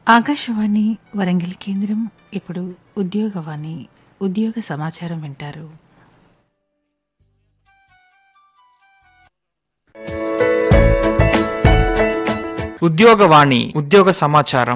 ఆకాశవాణి వరంగల్ కేంద్రం ఇప్పుడు ఉద్యోగవాణి ఉద్యోగ సమాచారం వింటారు ఉద్యోగవాణి ఉద్యోగ సమాచారం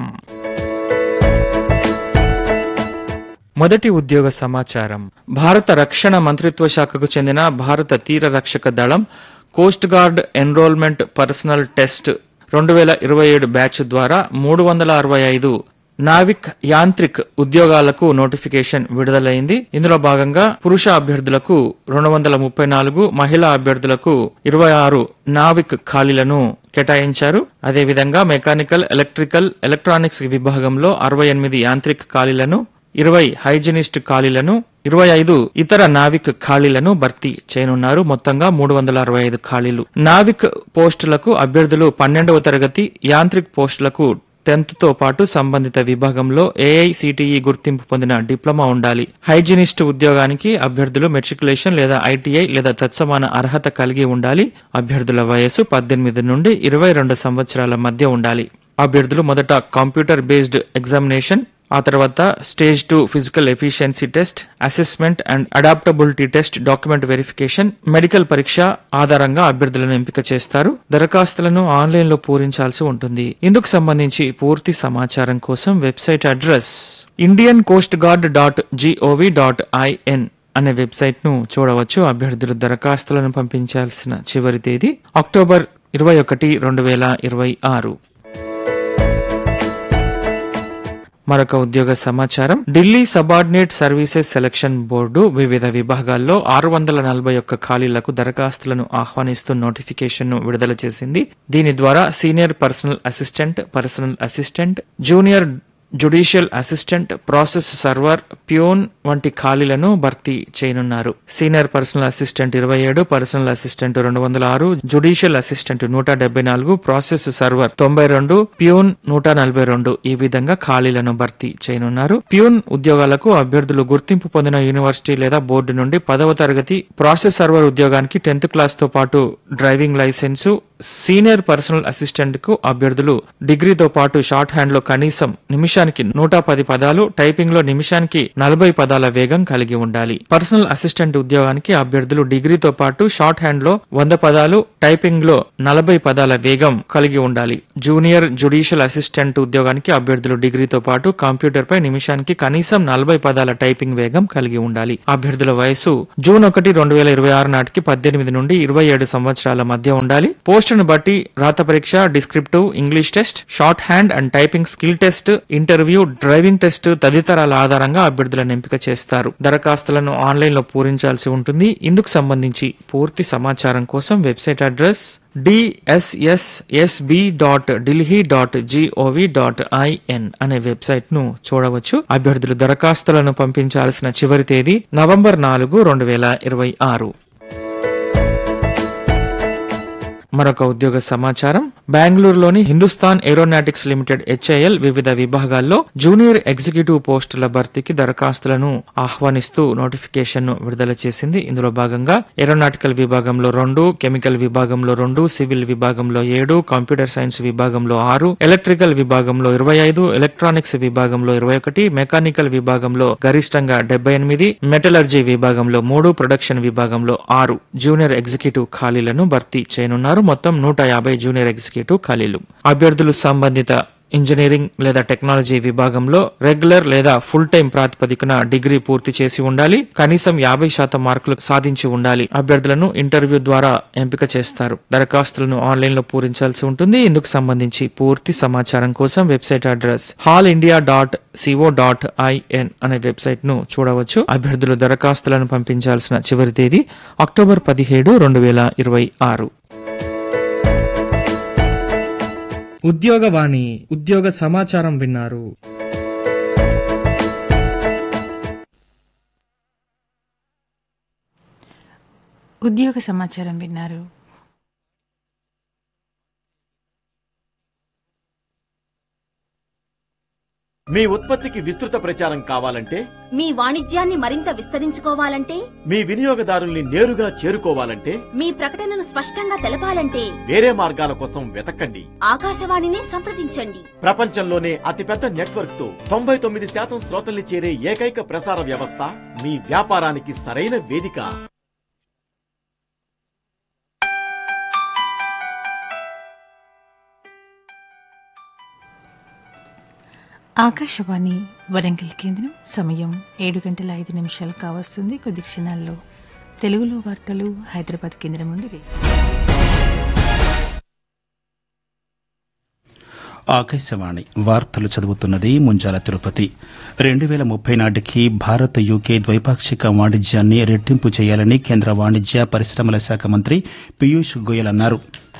మొదటి ఉద్యోగ సమాచారం భారత రక్షణ మంత్రిత్వ శాఖకు చెందిన భారత తీర రక్షక దళం coast guard enrolment personnel test రెండు వేల ఇరవై ఏడు బ్యాచ్ ద్వారా మూడు వందల అరవై ఐదు నావిక్ యాంత్రిక్ ఉద్యోగాలకు నోటిఫికేషన్ విడుదలైంది ఇందులో భాగంగా పురుష అభ్యర్థులకు రెండు వందల ముప్పై నాలుగు మహిళా అభ్యర్థులకు ఇరవై ఆరు నావిక్ ఖాళీలను కేటాయించారు అదేవిధంగా మెకానికల్ ఎలక్ట్రికల్ ఎలక్ట్రానిక్స్ విభాగంలో అరవై ఎనిమిది యాంత్రిక్ ఖాళీలను ఇరవై హైజినిస్ట్ ఖాళీలను ఇరవై ఐదు ఇతర నావిక్ ఖాళీలను భర్తీ చేయనున్నారు మొత్తంగా మూడు వందల అరవై ఐదు ఖాళీలు నావిక్ పోస్టులకు అభ్యర్థులు పన్నెండవ తరగతి యాంత్రిక్ పోస్టులకు టెన్త్ తో పాటు సంబంధిత విభాగంలో ఏఐసిటిఈ గుర్తింపు పొందిన డిప్లొమా ఉండాలి హైజినిస్ట్ ఉద్యోగానికి అభ్యర్థులు మెట్రికులేషన్ లేదా ఐటీఐ లేదా తత్సమాన అర్హత కలిగి ఉండాలి అభ్యర్థుల వయస్సు పద్దెనిమిది నుండి ఇరవై రెండు సంవత్సరాల మధ్య ఉండాలి అభ్యర్థులు మొదట కంప్యూటర్ బేస్డ్ ఎగ్జామినేషన్ ఆ తర్వాత stage two physical efficiency test assessment and adaptability test document verification medical పరీక్ష ఆధారంగా అభ్యర్థులను ఎంపిక చేస్తారు దరఖాస్తులను ఆన్లైన్ లో పూరించాల్సి ఉంటుంది ఇందుకు సంబంధించి పూర్తి సమాచారం కోసం website address Indian coast guard dot G O V dot I N అనే వెబ్సైట్ ను చూడవచ్చు అభ్యర్థులు దరఖాస్తులను పంపించాల్సిన చివరి తేదీ అక్టోబర్ ఇరవై ఒకటి రెండు వేల ఇరవై ఆరు మరొక ఉద్యోగ సమాచారం Delhi subordinate services selection board వివిధ విభాగాల్లో ఆరు వందల నలభై ఒక్క ఖాళీలకు దరఖాస్తులను ఆహ్వానిస్తూ నోటిఫికేషన్ ను విడుదల చేసింది దీని ద్వారా senior personal assistant personal assistant junior judicial assistant process server peon వంటి ఖాళీలను భర్తీ చేయనున్నారు సీనియర్ పర్సనల్ అసిస్టెంట్ ఇరవై ఏడు పర్సనల్ అసిస్టెంట్ రెండు వందల ఆరు జుడిషియల్ అసిస్టెంట్ నూట డెబ్బై నాలుగు ప్రాసెస్ సర్వర్ తొంభై రెండు ప్యూన్ నూట నలభై రెండు ఈ విధంగా ఖాళీలను భర్తీ చేయనున్నారు ప్యూన్ ఉద్యోగాలకు అభ్యర్థులు గుర్తింపు పొందిన యూనివర్సిటీ లేదా బోర్డు నుండి పదవ తరగతి ప్రాసెస్ సర్వర్ ఉద్యోగానికి టెన్త్ క్లాస్ తో పాటు driving licence senior personal assistant కు అభ్యర్థులు డిగ్రీతో పాటు షార్ట్ హ్యాండ్ లో కనీసం నిమిషానికి నూట పది పదాలు టైపింగ్ లో నిమిషానికి నలభై పదాల వేగం కలిగి ఉండాలి పర్సనల్ అసిస్టెంట్ ఉద్యోగానికి అభ్యర్థులు డిగ్రీతో పాటు షార్ట్ హ్యాండ్ లో వంద పదాలు టైపింగ్ లో నలభై పదాల వేగం కలిగి ఉండాలి జూనియర్ జుడిషియల్ అసిస్టెంట్ ఉద్యోగానికి అభ్యర్థులు డిగ్రీతో పాటు కంప్యూటర్ పై నిమిషానికి కనీసం నలభై పదాల టైపింగ్ వేగం కలిగి ఉండాలి అభ్యర్థుల వయసు జూన్ ఒకటి రెండు వేల ఇరవై ఆరు నాటికి పద్దెనిమిది నుండి ఇరవై ఏడు సంవత్సరాల మధ్య ఉండాలి పోస్టును బట్టి రాత పరీక్ష descriptive English test shorthand and typing skill test interview driving test తదితరాల ఆధారంగా అభ్యర్థులను ఎంపిక చేస్తారు దరఖాస్తులను ఆన్లైన్ లో పూరించాల్సి ఉంటుంది ఇందుకు సంబంధించి పూర్తి సమాచారం కోసం website address D S S S B dot Delhi dot G O V dot I N అనే వెబ్సైట్ ను చూడవచ్చు అభ్యర్థులు దరఖాస్తులను పంపించాల్సిన చివరి తేదీ నవంబర్ నాలుగు రెండు వేల ఇరవై ఆరు మరొక ఉద్యోగ సమాచారం బెంగళూరులోని హిందుస్థాన్ ఏరోనాటిక్స్ లిమిటెడ్ హెచ్ఐఎల్ వివిధ విభాగాల్లో జూనియర్ ఎగ్జిక్యూటివ్ పోస్టుల భర్తీకి దరఖాస్తులను ఆహ్వానిస్తూ నోటిఫికేషన్ ను విడుదల చేసింది ఇందులో భాగంగా ఏరోనాటికల్ విభాగంలో రెండు కెమికల్ విభాగంలో రెండు సివిల్ విభాగంలో ఏడు కంప్యూటర్ సైన్స్ విభాగంలో ఆరు ఎలక్ట్రికల్ విభాగంలో ఇరవై ఐదు ఎలక్ట్రానిక్స్ విభాగంలో ఇరవై ఒకటి మెకానికల్ విభాగంలో గరిష్టంగా డెబ్బై ఎనిమిది మెటలర్జీ విభాగంలో మూడు ప్రొడక్షన్ విభాగంలో ఆరు జూనియర్ ఎగ్జిక్యూటివ్ ఖాళీలను భర్తీ చేయనున్నారు మొత్తం నూట యాభై జూనియర్ ఎగ్జిక్యూటివ్ ఖాళీలు అభ్యర్థులు సంబంధిత ఇంజనీరింగ్ లేదా టెక్నాలజీ విభాగంలో రెగ్యులర్ లేదా ఫుల్ టైం ప్రాతిపదికన డిగ్రీ పూర్తి చేసి ఉండాలి కనీసం యాభై శాతం మార్కులు సాధించి ఉండాలి అభ్యర్థులను ఇంటర్వ్యూ ద్వారా ఎంపిక చేస్తారు దరఖాస్తులను ఆన్లైన్ లో పూరించాల్సి ఉంటుంది ఇందుకు సంబంధించి పూర్తి సమాచారం కోసం website address HAL India dot C O dot I N అనే వెబ్సైట్ ను చూడవచ్చు అభ్యర్థులు దరఖాస్తులను పంపించాల్సిన చివరి తేదీ అక్టోబర్ పదిహేడు రెండు వేల ఇరవై ఆరు ఉద్యోగవాణి ఉద్యోగ సమాచారం విన్నారు ఉద్యోగ సమాచారం విన్నారు మీ ఉత్పత్తికి విస్తృత ప్రచారం కావాలంటే మీ వాణిజ్యాన్ని మరింత విస్తరించుకోవాలంటే మీ వినియోగదారుల్ని నేరుగా చేరుకోవాలంటే మీ ప్రకటనను స్పష్టంగా తెలపాలంటే వేరే మార్గాల కోసం వెతకండి ఆకాశవాణిని సంప్రదించండి ప్రపంచంలోనే అతిపెద్ద నెట్వర్క్ తో తొంభై తొమ్మిది శాతం శ్రోతల్ని చేరే ఏకైక ప్రసార వ్యవస్థ మీ వ్యాపారానికి సరైన వేదిక ఆకాశవాణి వరంగల్ కేంద్రం సమయం ఏడు గంటల ఐదు నిమిషాలు కావస్తుంది కొద్ది క్షణాల్లో తెలుగులో వార్తలు హైదరాబాద్ కేంద్రం నుండి రే ఆకాశవాణి వార్తలు చదువుతున్నది ముంజాల తిరుపతి రెండు వేల ముప్పై నాటికి భారత్ యూకే ద్వైపాక్షిక వాణిజ్యాన్ని రెట్టింపు చేయాలని కేంద్ర వాణిజ్య పరిశ్రమల శాఖ మంత్రి పీయూష్ గోయల్ అన్నారు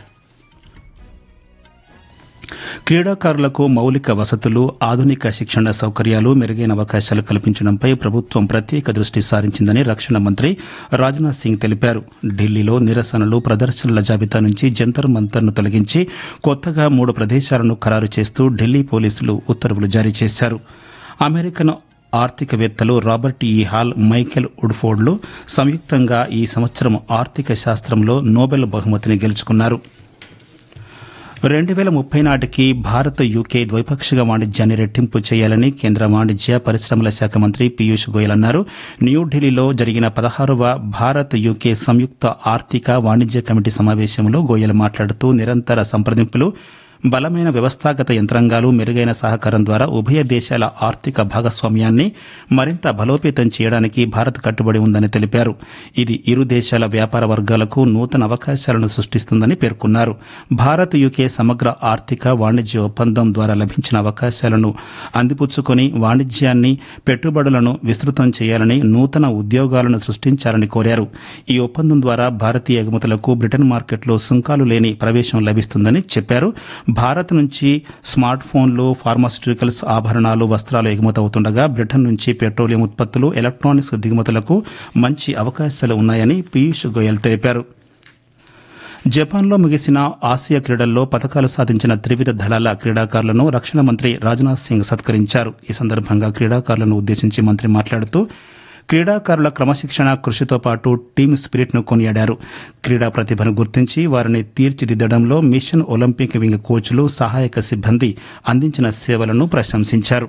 క్రీడాకారులకు మౌలిక వసతులు ఆధునిక శిక్షణ సౌకర్యాలు మెరుగైన అవకాశాలు కల్పించడంపై ప్రభుత్వం ప్రత్యేక దృష్టి సారించిందని రక్షణ మంత్రి రాజ్నాథ్ సింగ్ తెలిపారు ఢిల్లీలో నిరసనలు ప్రదర్శనల జాబితా నుంచి జంతర్ మంతర్ను తొలగించి కొత్తగా మూడు ప్రదేశాలను ఖరారు చేస్తూ ఢిల్లీ పోలీసులు ఉత్తర్వులు జారీ చేశారు అమెరికన్ ఆర్థికవేత్తలు రాబర్ట్ ఈ హాల్ మైకెల్ వుడ్ఫోర్డ్లు సంయుక్తంగా ఈ సంవత్సరం ఆర్థిక శాస్త్రంలో నోబెల్ బహుమతిని గెలుచుకున్నారు రెండు వేల ముప్పై నాటికి భారత్ యూకే ద్వైపాక్షిక వాణిజ్యాన్ని రెట్టింపు చేయాలని కేంద్ర వాణిజ్య పరిశ్రమల శాఖ మంత్రి పీయూష్ గోయల్ అన్నారు న్యూఢిల్లీలో జరిగిన పదహారవ భారత్ యూకే సంయుక్త ఆర్థిక వాణిజ్య కమిటీ సమావేశంలో గోయల్ మాట్లాడుతూ నిరంతర సంప్రదింపులు బలమైన వ్యవస్థాగత యంత్రాంగాలు మెరుగైన సహకారం ద్వారా ఉభయ దేశాల ఆర్థిక భాగస్వామ్యాన్ని మరింత బలోపేతం చేయడానికి భారత్ కట్టుబడి ఉందని తెలిపారు ఇది ఇరు దేశాల వ్యాపార వర్గాలకు నూతన అవకాశాలను సృష్టిస్తుందని పేర్కొన్నారు భారత్ యూకే సమగ్ర ఆర్థిక వాణిజ్య ఒప్పందం ద్వారా లభించిన అవకాశాలను అందిపుచ్చుకొని వాణిజ్యాన్ని పెట్టుబడులను విస్తృతం చేయాలని నూతన ఉద్యోగాలను సృష్టించాలని కోరారు ఈ ఒప్పందం ద్వారా భారతీయ ఎగుమతులకు బ్రిటన్ మార్కెట్లో సుంకాలు లేని ప్రవేశం లభిస్తుందని చెప్పారు భారత్ నుంచి స్మార్ట్ ఫోన్లు ఫార్మాస్యూటికల్స్ ఆభరణాలు వస్త్రాలు ఎగుమతవుతుండగా బ్రిటన్ నుంచి పెట్రోలియం ఉత్పత్తులు ఎలక్ట్రానిక్స్ దిగుమతులకు మంచి అవకాశాలు ఉన్నాయని పీయూష్ గోయల్ తెలిపారు జపాన్లో ముగిసిన ఆసియా క్రీడల్లో పథకాలు సాధించిన త్రివిధ దళాల క్రీడాకారులను రక్షణ మంత్రి రాజ్నాథ్ సింగ్ సత్కరించారు ఈ సందర్భంగా క్రీడాకారులను ఉద్దేశించి మంత్రి మాట్లాడుతూ క్రీడాకారుల క్రమశిక్షణ కృషితో పాటు టీమ్ స్పిరిట్ను కొనియాడారు క్రీడా ప్రతిభను గుర్తించి వారిని తీర్చిదిద్దడంలో మిషన్ ఒలింపిక్ వింగ్ కోచ్లు సహాయక సిబ్బంది అందించిన సేవలను ప్రశంసించారు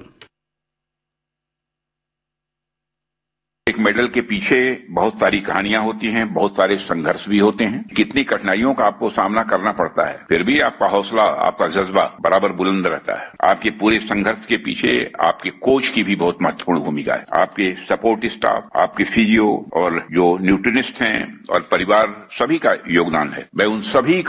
एक मेडल के पीछे बहुत सारी कहानियां होती हैं बहुत सारे संघर्ष भी होते हैं कितनी कठिनाइयों का आपको सामना करना पड़ता है फिर भी आपका हौसला आपका जज्बा बराबर बुलंद रहता है आपके पूरे संघर्ष के पीछे आपके कोच की भी बहुत महत्वपूर्ण भूमिका है आपके सपोर्ट स्टाफ आपके फिजियो और जो न्यूट्रिनिस्ट हैं और परिवार सभी का योगदान है मैं उन सभी